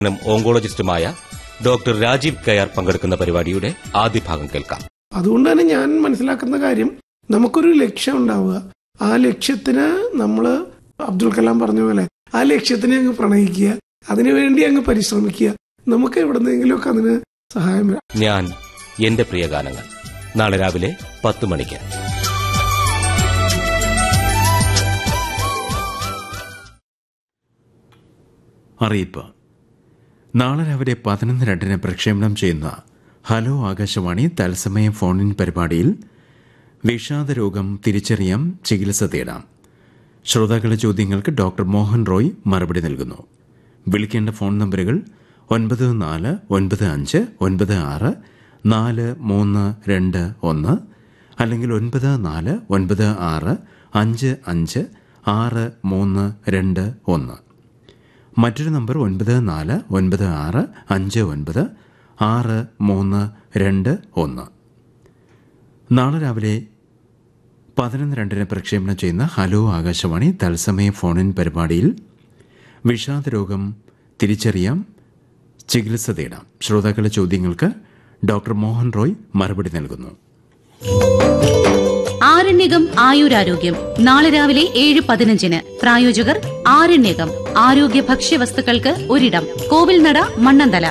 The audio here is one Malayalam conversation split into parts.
ഓങ്കോളജിസ്റ്റുമായ ഡോക്ടർ രാജീവ് കയാർ പങ്കെടുക്കുന്ന പരിപാടിയുടെ ആദ്യ ഭാഗം കേൾക്കാം അതുകൊണ്ട് തന്നെ ഞാൻ മനസ്സിലാക്കുന്ന കാര്യം നമുക്കൊരു ലക്ഷ്യം ഉണ്ടാവുക ആ ലക്ഷ്യത്തിന് നമ്മൾ അബ്ദുൽ കലാം പറഞ്ഞ പോലെ ആ ലക്ഷ്യത്തിനെ അങ്ങ് പ്രണയിക്കുക അതിനുവേണ്ടി അങ്ങ് പരിശ്രമിക്കുക നമുക്ക് എവിടെന്നെങ്കിലുമൊക്കെ അതിന് സഹായം വരാം ഞാൻ എന്റെ പ്രിയ ഗാനങ്ങൾ നാളെ രാവിലെ പത്ത് മണിക്ക് അറിയിപ്പ് നാളെ രാവിലെ പതിനൊന്ന് രണ്ടിന് പ്രക്ഷേപണം ചെയ്യുന്ന ഹലോ ആകാശവാണി തത്സമയ ഫോണിൻ പരിപാടിയിൽ വിഷാദരോഗം തിരിച്ചറിയാം ചികിത്സ തേടാം ശ്രോതാക്കളുടെ ചോദ്യങ്ങൾക്ക് ഡോക്ടർ മോഹൻ റോയ് മറുപടി നൽകുന്നു വിളിക്കേണ്ട ഫോൺ നമ്പറുകൾ ഒൻപത് നാല് ഒൻപത് അഞ്ച് ഒൻപത് ആറ് നാല് മൂന്ന് രണ്ട് ഒന്ന് അല്ലെങ്കിൽ ഒൻപത് നാല് ഒൻപത് ആറ് അഞ്ച് അഞ്ച് ആറ് മൂന്ന് രണ്ട് ഒന്ന് മറ്റൊരു നമ്പർ ഒൻപത് നാല് ഒൻപത് ആറ് അഞ്ച് ഒൻപത് ആറ് മൂന്ന് രണ്ട് ഒന്ന് നാളെ രാവിലെ പതിനൊന്ന് രണ്ടിന് പ്രക്ഷേപണം ചെയ്യുന്ന ഹലോ ആകാശവാണി തത്സമയ ഫോണിൻ പരിപാടിയിൽ വിഷാദരോഗം തിരിച്ചറിയാം ചികിത്സ തേടാം ശ്രോതാക്കളുടെ ചോദ്യങ്ങൾക്ക് ഡോക്ടർ മോഹൻ റോയ് മറുപടി നൽകുന്നു ആരണ്യകം ആയുരാരോഗ്യം നാളെ രാവിലെ ഏഴ് പതിനഞ്ചിന് പ്രായോജകർ ആരണ്യകം ആരോഗ്യ ഭക്ഷ്യവസ്തുക്കൾക്ക് ഒരിടം കോവിൽനട മണ്ണന്തല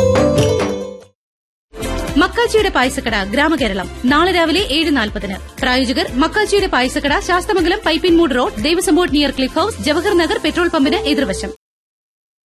മക്കാച്ചിയുടെ പായസക്കട ഗ്രാമകേരളം നാളെ രാവിലെ ഏഴ് നാൽപ്പതിന് പ്രായോജകർ മക്കാച്ചിയുടെ പായസക്കട Sasthamangalam Pipinmoodu road Devaswom board near cliff house Jawahar Nagar petrol പമ്പിന് എതിർവശം